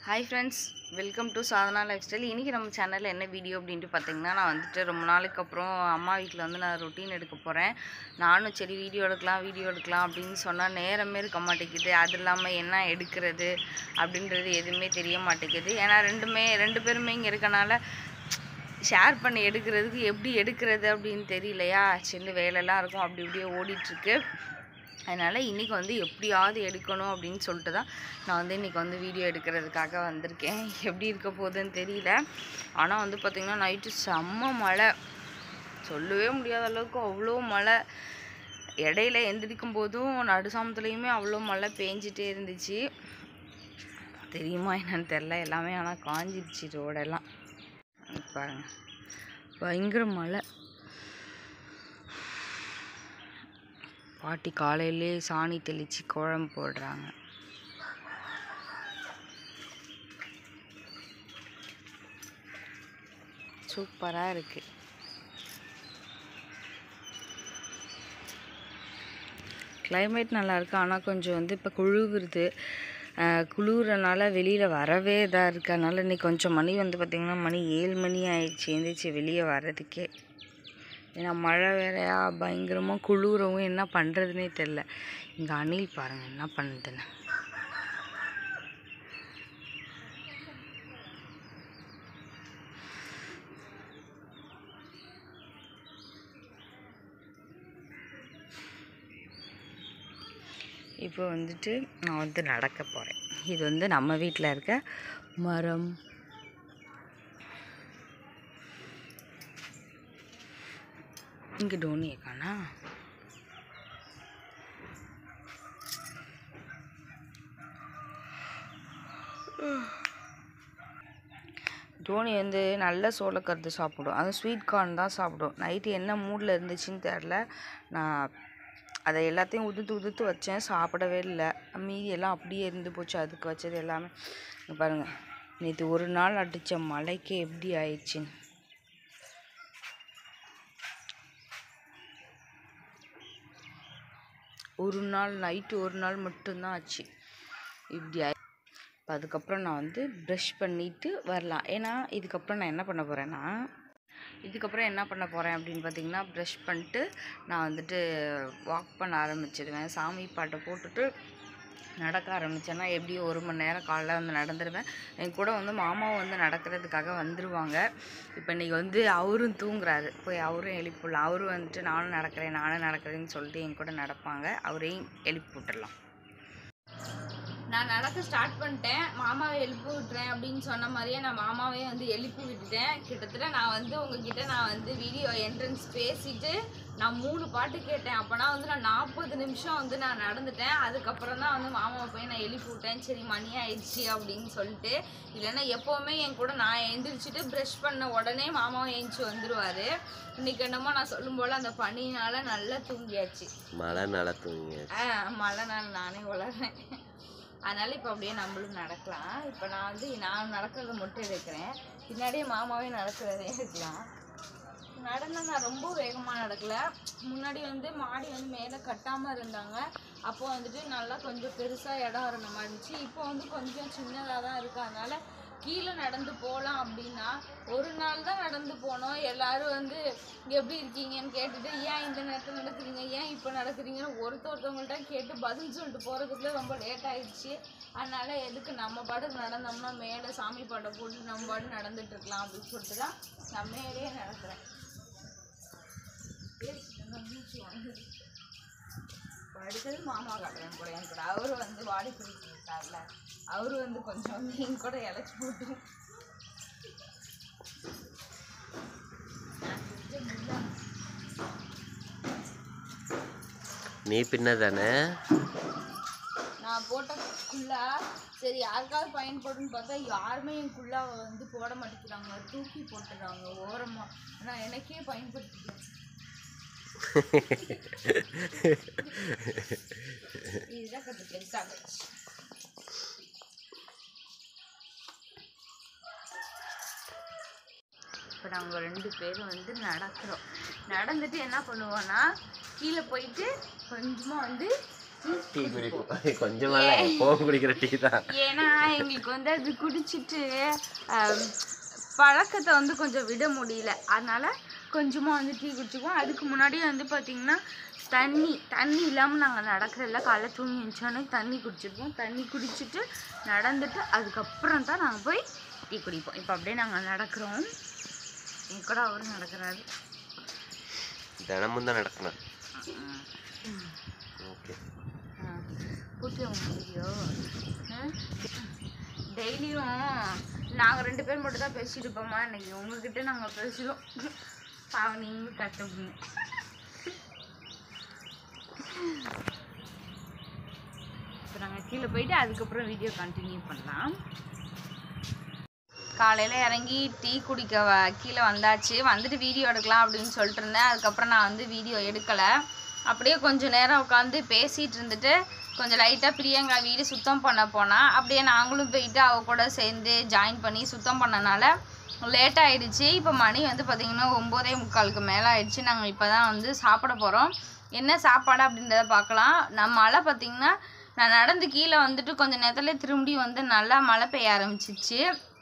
Hi friends welcome to Sadhana lifestyle இன்றைக்கி நம்ம சேனலில் என்ன வீடியோ அப்படின்ட்டு பார்த்தீங்கன்னா நான் வந்துட்டு ரொம்ப நாளைக்கு அப்புறம் அம்மா வீட்டில் வந்து நான் ரொட்டீன் எடுக்க போகிறேன் நானும் சரி வீடியோ எடுக்கலாம் வீடியோ எடுக்கலாம் அப்படின்னு சொன்னால் நேரமே இருக்க மாட்டேங்குது அது இல்லாமல் என்ன எடுக்கிறது அப்படின்றது எதுவுமே தெரிய மாட்டேங்குது ஏன்னா ரெண்டுமே ரெண்டு பேருமே இங்கே இருக்கனால ஷேர் பண்ணி எடுக்கிறதுக்கு எப்படி எடுக்கிறது அப்படின்னு தெரியலையா சின்ன வேலைலாம் இருக்கும் அப்படி இப்படியே ஓடிட்டுருக்கு அதனால் இன்றைக்கி வந்து எப்படியாவது எடுக்கணும் அப்படின்னு சொல்லிட்டு தான் நான் வந்து இன்றைக்கி வந்து வீடியோ எடுக்கிறதுக்காக வந்திருக்கேன் எப்படி இருக்க போகுதுன்னு தெரியல ஆனால் வந்து பார்த்திங்கன்னா நைட்டு செம்ம மழை சொல்லவே முடியாத அளவுக்கு அவ்வளோ மழை இடையில எந்திரிக்கும் போதும் நடுசாமத்துலேயுமே அவ்வளோ மழை பேஞ்சிட்டே இருந்துச்சு தெரியுமா என்னன்னு தெரில எல்லாமே ஆனால் காஞ்சிடுச்சு ரோடெல்லாம் இங்க பாருங்க பயங்கர மழை பாட்டி காலையிலே சாணி தெளித்து குழம்பு போடுறாங்க சூப்பராக இருக்குது கிளைமேட் நல்லா இருக்கு ஆனால் கொஞ்சம் வந்து இப்போ குழுவுறது குளிர்றனால வெளியில் வரவே இதாக இருக்குது அதனால் இன்னைக்கு கொஞ்சம் மணி வந்து பார்த்திங்கன்னா மணி ஏழு மணி ஆயிடுச்சு எழுந்திரிச்சு வெளியே வர்றதுக்கே ஏன்னா மழை வேறையா பயங்கரமாக குளிரவும் என்ன பண்ணுறதுனே தெரில இங்கே அணில் பாருங்கள் என்ன பண்ணுதுன்னு இப்போ வந்துட்டு நான் வந்து நடக்க போகிறேன் இது வந்து நம்ம வீட்டில் இருக்க மரம் இங்கே டோனியை காணா டோனி வந்து நல்ல சோளக்கருது சாப்பிடும் அது ஸ்வீட் கார்ன் தான் சாப்பிடும் நைட்டு என்ன மூடில் இருந்துச்சுன்னு தெரில நான் அதை எல்லாத்தையும் உதுத்து உதுத்து வச்சேன் சாப்பிடவே இல்லை மீதி எல்லாம் அப்படியே இருந்து போச்சு அதுக்கு வச்சது எல்லாமே இங்க பாருங்க நேற்று ஒரு நாள் அடித்த மழைக்கு எப்படி ஆயிடுச்சுன்னு ஒரு நாள் நைட்டு ஒரு நாள் மட்டும்தான் ஆச்சு இப்படி ஆயி இப்போ அதுக்கப்புறம் நான் வந்து ப்ரஷ் பண்ணிவிட்டு வரலாம் ஏன்னா இதுக்கப்புறம் நான் என்ன பண்ண போகிறேன்னா இதுக்கப்புறம் என்ன பண்ண போகிறேன் அப்படின்னு பார்த்தீங்கன்னா ப்ரஷ் பண்ணிட்டு நான் வந்துட்டு வாக் பண்ண ஆரம்பிச்சிடுவேன் சாமி பாட்டை போட்டுட்டு நடக்க ஆரம்பித்தேன்னா எப்படியும் ஒரு மணி நேரம் காலைல வந்து நடந்துடுவேன் என் கூட வந்து மாமாவும் வந்து நடக்கிறதுக்காக வந்துடுவாங்க இப்போ இன்றைக்கி வந்து அவரும் தூங்குறாரு போய் அவரும் எழுப்பிடலாம் அவரும் வந்துட்டு நானும் நடக்கிறேன் நானும் நடக்கிறேன்னு சொல்லிட்டு என் கூட நடப்பாங்க அவரையும் எழுப்பி விட்டுடலாம் நான் நடக்க ஸ்டார்ட் பண்ணிட்டேன் மாமாவை எழுப்பி விட்டுறேன் அப்படின்னு சொன்ன மாதிரியே நான் மாமாவையும் வந்து எழுப்பி விட்டுட்டேன் கிட்டத்தட்ட நான் வந்து உங்ககிட்ட நான் வந்து வீடியோ என்ட்ரன்ஸ் பேசிட்டு நான் மூணு பாட்டு கேட்டேன் அப்போனா வந்து நான் நாற்பது நிமிஷம் வந்து நான் நடந்துட்டேன் அதுக்கப்புறம் தான் வந்து மாமாவை போய் நான் எழுப்பி விட்டேன் சரி மணி ஆயிடுச்சு அப்படின்னு சொல்லிட்டு இல்லைன்னா எப்போவுமே என் கூட நான் எழுந்திரிச்சிட்டு ப்ரஷ் பண்ண உடனே மாமாவும் எழுந்துச்சி வந்துடுவார் இன்னைக்கு என்னமோ நான் சொல்லும் போல் அந்த பனினால நல்லா தூங்கியாச்சு மழை நல்லா தூங்க ஆ மழை நாள் நானே வளர்றேன் அதனால இப்போ அப்படியே நம்மளும் நடக்கலாம் இப்போ நான் வந்து நான் நடக்கிறத மட்டும் எடுக்கிறேன் பின்னாடியே மாமாவே நடக்கிறதே எடுக்கலாம் நடந்தேன் நான் ரொம்ப வேகமாக நடக்கல முன்னாடி வந்து மாடி வந்து மேலே கட்டாமல் இருந்தாங்க அப்போ வந்துட்டு நல்லா கொஞ்சம் பெருசாக இடம் இருந்த மாதிரி இருந்துச்சு இப்போ வந்து கொஞ்சம் சின்னதாக தான் இருக்கு அதனால கீழே நடந்து போகலாம் அப்படின்னா ஒரு நாள் தான் நடந்து போனோம் எல்லாரும் வந்து எப்படி இருக்கீங்கன்னு கேட்டுட்டு ஏன் இந்த நேரத்தில் நடக்கிறீங்க ஏன் இப்போ நடக்கிறீங்கன்னு ஒருத்த ஒருத்தவங்கள்ட்ட கேட்டு பதில் சொல்லிட்டு போகிறதுக்குள்ள ரொம்ப லேட் ஆயிடுச்சு அதனால எதுக்கு நம்ம பாட்டுக்கு நடந்தோம்னா மேலே சாமி பாட்டை போட்டு நம்ம பாட்டு நடந்துட்டு இருக்கலாம் அப்படின்னு சொல்லிட்டு தான் நான் மேலேயே நடக்கிறேன் இப்போ அடுத்தது மாமா காட்டுறேன் கூட என் கூட அவரு வந்து வாடி பிடிக்க இருக்கார்ல அவரு வந்து கொஞ்சம் வந்து என் கூட இழைச்சி போட்டு நீ பின்ன தானே நான் போட்ட குள்ளா சரி யாருக்காவது பயன்படுன்னு பார்த்தா யாருமே என் குள்ளாவை வந்து போட மாட்டேங்கிறாங்க தூக்கி போட்டுறாங்க ஓரமாக ஆனால் எனக்கே பயன்படுத்திக்கிறேன் இதுதான் கொஞ்சம் பெருசாகிடுச்சு இப்போ நாங்கள் ரெண்டு பேரும் வந்து நடக்கிறோம் நடந்துட்டு என்ன பண்ணுவோன்னா கீழே போயிட்டு கொஞ்சமாக வந்து டீ குடிக்கும் கொஞ்சமாக எப்பவும் குடிக்கிற டீ தான் ஏன்னா எங்களுக்கு வந்து அது குடிச்சிட்டு ஆம், பழக்கத்தை வந்து கொஞ்சம் விட முடியல அதனால கொஞ்சமாக வந்து டீ குடிச்சுக்குவோம் அதுக்கு முன்னாடி வந்து பார்த்திங்கன்னா தண்ணி தண்ணி இல்லாமல் நாங்கள் நடக்கிறதில்ல காலைல தூங்கி எழுந்தோன்னே தண்ணி குடிச்சிருப்போம் தண்ணி குடிச்சிட்டு நடந்துட்டு அதுக்கப்புறம் தான் நாங்கள் போய் டீ குடிப்போம் இப்போ அப்படியே நாங்கள் நடக்கிறோம் என் கூட அவரும் நடக்கிறாரு தினமும் தான் நடக்கணும் ஓகே கூட்டி வீடியோ டெய்லியும் நாங்கள் ரெண்டு பேர் மட்டும் தான் பேசிட்டு இருப்போமா இன்னைக்கு உங்ககிட்ட நாங்கள் பேசுகிறோம் பாவம் நீங்களும் கஷ்டப்படுங்க இப்போ நாங்கள் கீழே போயிட்டு அதுக்கப்புறம் வீடியோ கண்டினியூ பண்ணலாம் காலையில் இறங்கி டீ குடிக்க வ- கீழே வந்தாச்சு வந்துட்டு வீடியோ எடுக்கலாம் அப்படின்னு சொல்லிட்டு இருந்தேன் அதுக்கப்புறம் நான் வந்து வீடியோ எடுக்கலை அப்படியே கொஞ்சம் நேரம் உட்காந்து பேசிகிட்டு இருந்துட்டு கொஞ்சம் லைட்டாக பிரியங்கா வீடு சுத்தம் பண்ண போனா அப்படியே நாங்களும் போயிட்டு அவ கூட சேர்ந்து ஜாயின் பண்ணி சுத்தம் பண்ணனால லேட் ஆயிடுச்சு இப்போ மணி வந்து பார்த்திங்கன்னா ஒம்போதே முக்காலுக்கு மேலே ஆயிடுச்சு நாங்கள் இப்போ தான் வந்து சாப்பிட போகிறோம் என்ன சாப்பாடு அப்படின்றத பார்க்கலாம் நான் மழை பார்த்திங்கன்னா நான் நடந்து கீழே வந்துட்டு கொஞ்சம் நேரத்துல திரும்பி வந்து நல்லா மழை பெய்ய ஆரம்பிச்சிச்சு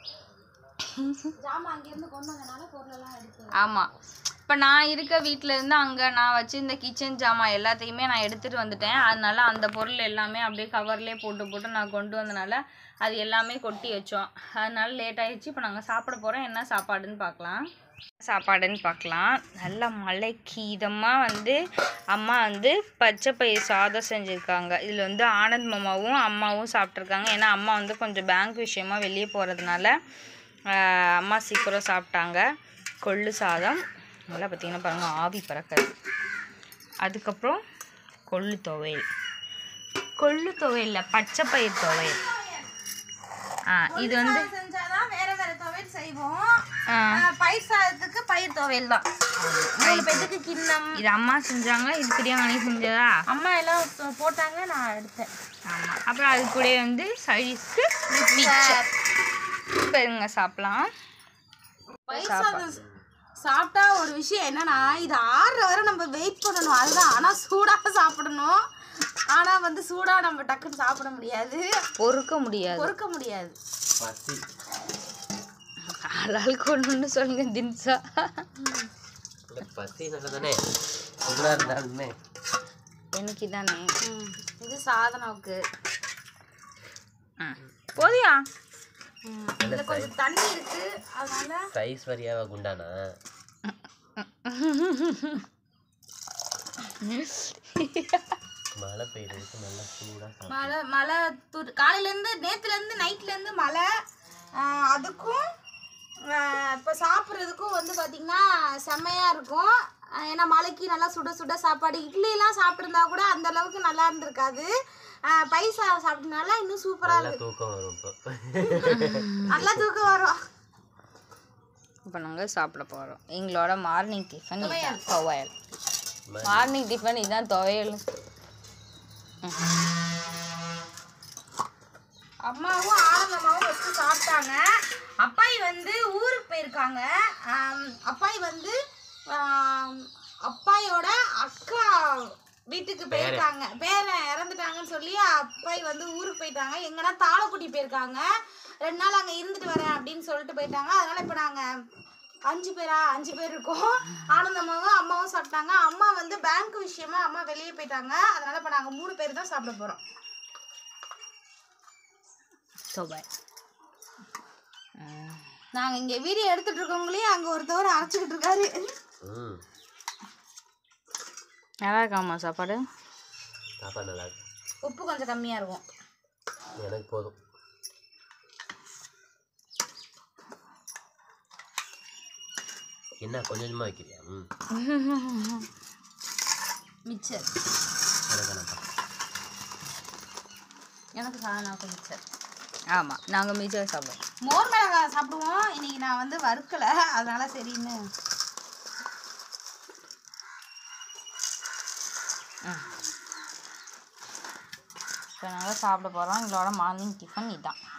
ஆமாம் இப்போ நான் இருக்க வீட்டில் இருந்து அங்கே நான் வச்சு இந்த கிச்சன் ஜாமான் எல்லாத்தையுமே நான் எடுத்துகிட்டு வந்துட்டேன் அதனால அந்த பொருள் எல்லாமே அப்படியே கவர்லேயே போட்டு போட்டு நான் கொண்டு வந்தனால அது எல்லாமே கொட்டி வச்சோம் அதனால லேட் ஆயிடுச்சு இப்போ நாங்கள் சாப்பிட போகிறோம் என்ன சாப்பாடுன்னு பார்க்கலாம் சாப்பாடுன்னு பார்க்கலாம் நல்ல மழைக்கு இதமாக வந்து அம்மா வந்து பச்சை பயிர் சாதம் செஞ்சுருக்காங்க இதில் வந்து ஆனந்த் மாமாவும் அம்மாவும் சாப்பிட்ருக்காங்க ஏன்னா அம்மா வந்து கொஞ்சம் பேங்க் விஷயமா வெளியே போகிறதுனால ஆஹ், அம்மா சீக்கிரம் சாப்பிட்டாங்க கொள்ளு சாதம் நல்லா பார்த்தீங்கன்னா பாருங்கள் ஆவி பறக்குது அதுக்கப்புறம் கொள்ளு துவையல் கொள்ளு துவையல்ல பச்சை பயிர் துவையல் ஆ இது வந்து செஞ்சாதான் வேற வேற துவையல் செய்வோம் ஆ, ஆஹ் பயிர் சாதத்துக்கு பயிர் துவையல் தான் மூணு பேத்துக்கு கிண்ணம் இது அம்மா செஞ்சாங்க இது பிரியாணி செஞ்சதா அம்மா எல்லாம் போ- போட்டாங்க நான் எடுத்தேன் ஆமாம் அப்புறம் அது கூட வந்து சைடிஸ்க்கு மிக்சர் பெருங்க சாப்பிடலாம் பயிர் சாதம் சாப்பிட்டா ஒரு விஷயம் என்னன்னா இது ஆறுற வரை நம்ம வெயிட் பண்ணணும் அதுதான் ஆனா சூடா சாப்பிடணும் ஆனா வந்து சூடா நம்ம டக்குன்னு சாப்பிட முடியாது பொறுக்க முடியாது பொறுக்க முடியாது பசி ஆளாளுக்கு ஒன்று சொல்லுங்க தின்சா இல்லை பசி நல்லா தானே சூடாக இருந்தாலுமே எனக்கு தானே ம். இது சாதனாவுக்கு ம் போதியா ம். இதுல கொஞ்சம் தண்ணி இருக்கு அதனால சைஸ் வரியாவா குண்டானா மழை பெய்யறதுக்கு நல்லா சூடாக மழை மழை தூர் காலையிலேருந்து நேற்றுலேருந்து நைட்லேருந்து மழை ஆஹ் அதுக்கும் இப்போ சாப்பிட்றதுக்கும் வந்து பார்த்திங்கன்னா செம்மையாக இருக்கும் ஆஹ் ஏன்னா மழைக்கு நல்லா சுட சுட சாப்பாடு இட்லிலாம் சாப்பிட்ருந்தா கூட அந்த அளவுக்கு நல்லா இருந்திருக்காது ஆஹ் பைசா சாப்பிட்டனால இன்னும் சூப்பராக நல்லா இருக்கு தூக்கம் வரும் இப்போ நல்லா தூக்கம் வரும் இப்போ நாங்கள் சாப்பிட போகிறோம் எங்களோட மார்னிங் டிஃபன் இதுதான் துவையல் ம- மார்னிங் டிஃபன் இதுதான் துவையல் அம்மாவும் ஆனந்தம்மாவும் வச்சு சாப்பிட்டாங்க அப்பாய் வந்து ஊருக்கு போயிருக்காங்க ஆம், அப்பாய் வந்து ஆம், அப்பாயோட அக்கா வீட்டுக்கு போயிருக்காங்க பேரன் இறந்துட்டாங்கன்னு சொல்லி அப்பாய் வந்து ஊருக்கு போயிட்டாங்க எங்கன்னா தாளக்குடி போயிருக்காங்க ரெண்டு நாள் அங்கே இருந்துட்டு வரேன் அப்படின்னு சொல்லிட்டு போயிட்டாங்க அதனால இப்போ நாங்கள் அஞ்சு பேரா அஞ்சு பேர் இருக்கோம் ஆனந்தம்மாவும் அம்மாவும் சாப்பிட்டாங்க அம்மா வந்து பேங்க் விஷயமா அம்மா வெளியே போயிட்டாங்க அதனால இப்போ நாங்கள் மூணு பேர் தான் சாப்பிட போகிறோம் துவையல் நாங்க இங்க வீடியோ எடுத்துட்டு இருக்கவங்களையும் அங்க ஒருத்தவர் அரைச்சிக்கிட்டு இருக்காரு ம் நல்லா இருக்காம்மா சாப்பாடு சாப்பாடு நல்லா இருக்கு உப்பு கொஞ்சம் கம்மியா இருக்கும் எனக்கு போதும் என்ன கொஞ்சம் கொஞ்சமாக வைக்கிறியா ம் மிச்சர் எனக்கு வேணாம்ப்பா. எனக்கு சாதனாவுக்கு மிச்சர் ஆமாம் நாங்கள் மிச்சம் சாப்பிடுவோம் மோர் மிளகாய் சாப்பிடுவோம் இன்னைக்கு நான் வந்து வறுக்கல அதனால சரின்னு இப்போ நாங்கள் சாப்பிட போகிறோம் எங்களோட மார்னிங் டிஃபன் இதுதான்